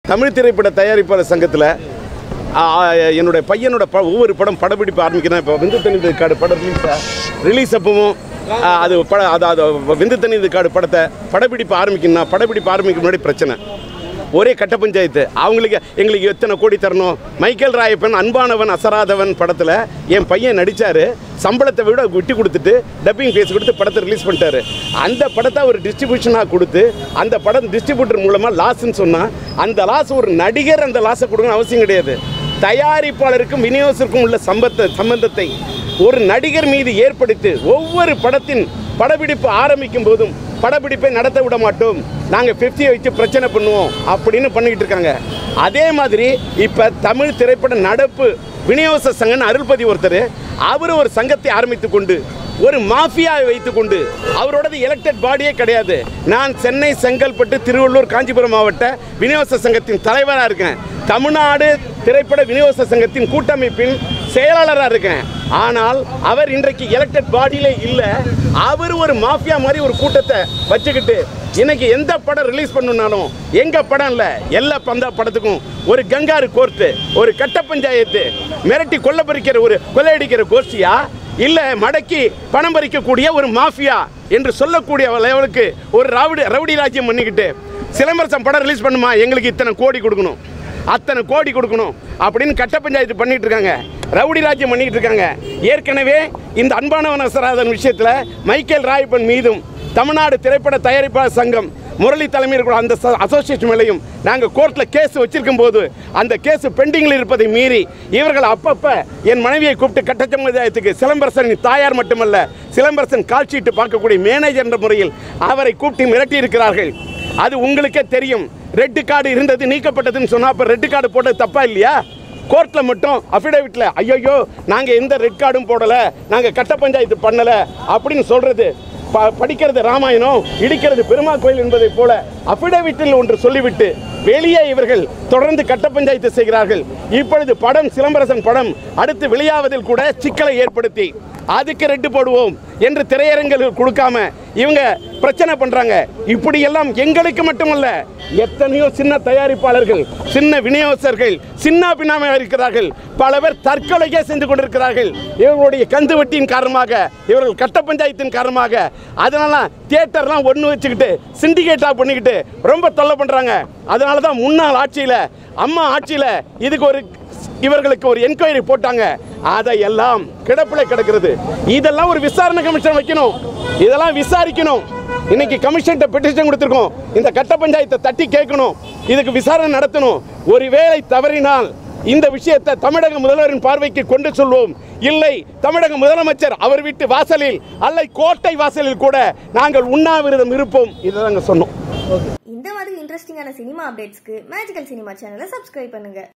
தமிழ் திரைப்பட தயாரிப்பாளர் சங்கத்தில் என்னுடைய பையனோட ப ஒவ்வொரு படம் படப்பிடிப்பு ஆரம்பிக்கிறேன் இப்போ விந்து தண்ணி காடு படம் ரிலீஸ் ரிலீஸ் அப்பவும் ஆ, அது பட அது அது விந்து தண்ணி காடு படத்தை படப்பிடிப்பு ஆரம்பிக்கணும்னா படப்பிடிப்பு ஆரம்பிக்க முன்னாடி பிரச்சனை ஒரே கட்ட பஞ்சாயத்து அவங்களுக்கு எங்களுக்கு எத்தனை கோடி தரணும் மைக்கேல் ராயப்பன் அன்பானவன் அசராதவன் படத்தில் என் பையன் நடித்தார் சம்பளத்தை விட விட்டு கொடுத்துட்டு டப்பிங் ஃபீஸ் கொடுத்து படத்தை ரிலீஸ் பண்ணிட்டாரு அந்த படத்தை ஒரு டிஸ்ட்ரிபியூஷனாக கொடுத்து அந்த படம் டிஸ்ட்ரிபியூட்டர் மூலமாக லாஸ்ன்னு சொன்னால் அந்த லாஸ் ஒரு நடிகர் அந்த லாஸை கொடுக்கணும் அவசியம் கிடையாது தயாரிப்பாளருக்கும் விநியோகத்திற்கும் உள்ள சம்பத்த சம்பந்தத்தை ஒரு நடிகர் மீது ஏற்படுத்தி ஒவ்வொரு படத்தின் படப்பிடிப்பு ஆரம்பிக்கும் போதும் படப்பிடிப்பை நடத்த விட மாட்டோம் நாங்கள் ஃபிஃப்டியை வச்சு பிரச்சனை பண்ணுவோம் அப்படின்னு பண்ணிக்கிட்டு இருக்காங்க அதே மாதிரி இப்போ தமிழ் திரைப்பட நடப்பு விநியோக சங்கன்னு அருள்பதி ஒருத்தர் அவர் ஒரு சங்கத்தை ஆரம்பித்து கொண்டு ஒரு மாஃபியாவை வைத்துக்கொண்டு அவரோடது எலெக்டட் பாடியே கிடையாது நான் சென்னை செங்கல்பட்டு திருவள்ளூர் காஞ்சிபுரம் மாவட்ட விநியோக சங்கத்தின் தலைவராக இருக்கேன் தமிழ்நாடு திரைப்பட விநியோக சங்கத்தின் கூட்டமைப்பின் செயலாளராக இருக்கேன் ஆனால் அவர் இன்றைக்கு எலெக்டட் பாடியிலே இல்லை அவர் ஒரு மாஃபியா மாதிரி ஒரு கூட்டத்தை வச்சுக்கிட்டு இன்னைக்கு எந்த படம் ரிலீஸ் பண்ணணும்னாலும் எங்க படம் இல்லை எல்லா பந்த படத்துக்கும் ஒரு கங்காரு கோர்ட்டு ஒரு கட்ட பஞ்சாயத்து மிரட்டி கொள்ள பறிக்கிற ஒரு கொள்ளையடிக்கிற கோஷ்டியா இல்ல மடக்கி பணம் பறிக்கக்கூடிய ஒரு மாஃபியா என்று சொல்லக்கூடிய லெவலுக்கு ஒரு ரவுடி ரவுடி ராஜ்யம் பண்ணிக்கிட்டு சிலம்பரசன் படம் ரிலீஸ் பண்ணுமா எங்களுக்கு இத்தனை கோடி கொடுக்கணும் அத்தனை கோடி கொடுக்கணும் அப்படின்னு கட்ட பஞ்சாயத்து பண்ணிட்டு இருக்காங்க ரவுடி ராஜ்யம் பண்ணிட்டு இருக்காங்க ஏற்கனவே இந்த அன்பானவன் அசராதன் விஷயத்தில் மைக்கேல் ராயப்பன் மீதும் தமிழ்நாடு திரைப்பட தயாரிப்பாளர் சங்கம் முரளி தலைமையில் இருக்கிற அந்த அசோசியேஷன் மேலையும் நாங்கள் கோர்ட்டில் கேஸ் வச்சிருக்கும் போது அந்த கேஸ் பெண்டிங்கில் இருப்பதை மீறி இவர்கள் அப்பப்போ என் மனைவியை கூப்பிட்டு கட்டச்சமுதாயத்துக்கு சிலம்பரசனின் தாயார் மட்டுமல்ல சிலம்பரசன் கால்ஷீட்டு பார்க்கக்கூடிய மேனேஜர் என்ற முறையில் அவரை கூப்பிட்டு மிரட்டி இருக்கிறார்கள் அது உங்களுக்கே தெரியும் ரெட்டு கார்டு இருந்தது நீக்கப்பட்டதுன்னு சொன்னா அப்ப ரெட்டு கார்டு போட்டது தப்பா இல்லையா கோர்ட்ல மட்டும் அஃபிடவிட்ல ஐயோ நாங்க எந்த ரெட் கார்டும் போடல நாங்க கட்ட பஞ்சாயத்து பண்ணல அப்படின்னு சொல்றது ப- படிக்கிறது ராமாயணம் இடிக்கிறது பெருமாள் கோயில் என்பதை போல அஃபிடவிட்டில் ஒன்று சொல்லிவிட்டு வெளியே இவர்கள் தொடர்ந்து கட்ட பஞ்சாயத்து செய்கிறார்கள் இப்பொழுது படம் சிலம்பரசன் படம் அடுத்து வெளியாவதில் கூட சிக்கலை ஏற்படுத்தி அதுக்கு ரெட்டு போடுவோம் என்று திரையரங்குகள் கொடுக்காம இவங்க பிரச்சனை பண்றாங்க இப்படி எல்லாம் எங்களுக்கு மட்டுமல்ல எத்தனையோ சின்ன தயாரிப்பாளர்கள் சின்ன விநியோகஸ்தர்கள் சின்ன பின்னாம இருக்கிறார்கள் பல பேர் தற்கொலையே செஞ்சு கொண்டிருக்கிறார்கள் இவர்களுடைய கந்து வட்டியின் காரணமாக இவர்கள் கட்ட பஞ்சாயத்தின் காரணமாக அதனால தியேட்டர்லாம் ஒன்று வச்சுக்கிட்டு சிண்டிகேட்டா பண்ணிக்கிட்டு ரொம்ப தொல்லை பண்றாங்க அதனால தான் முன்னாள் ஆட்சியில் அம்மா ஆட்சியில் இதுக்கு ஒரு இவர்களுக்கு ஒரு என்கொயரி போட்டாங்க அதையெல்லாம் கிடப்பில கிடக்கிறது இதெல்லாம் ஒரு விசாரணை கமிஷன் வைக்கணும் இதெல்லாம் விசாரிக்கணும் இன்னைக்கு கமிஷன் பெட்டிஷன் கொடுத்துருக்கோம் இந்த கட்ட பஞ்சாயத்தை தட்டி கேட்கணும் இதுக்கு விசாரணை நடத்தணும் ஒருவேளை தவறினால் இந்த விஷயத்தை தமிழக முதல்வரின் பார்வைக்கு கொண்டு சொல்வோம் இல்லை தமிழக முதலமைச்சர் அவர் வீட்டு வாசலில் அல்ல கோட்டை வாசலில் கூட நாங்கள் உண்ணாவிரதம் இருப்போம் இதை நாங்கள் சொன்னோம் இந்த மாதிரி இன்ட்ரெஸ்டிங்கான சினிமா அப்டேட்ஸ்க்கு மேஜிக்கல் சினிமா சேனலை சப்ஸ்கிரைப் பண்ணுங்க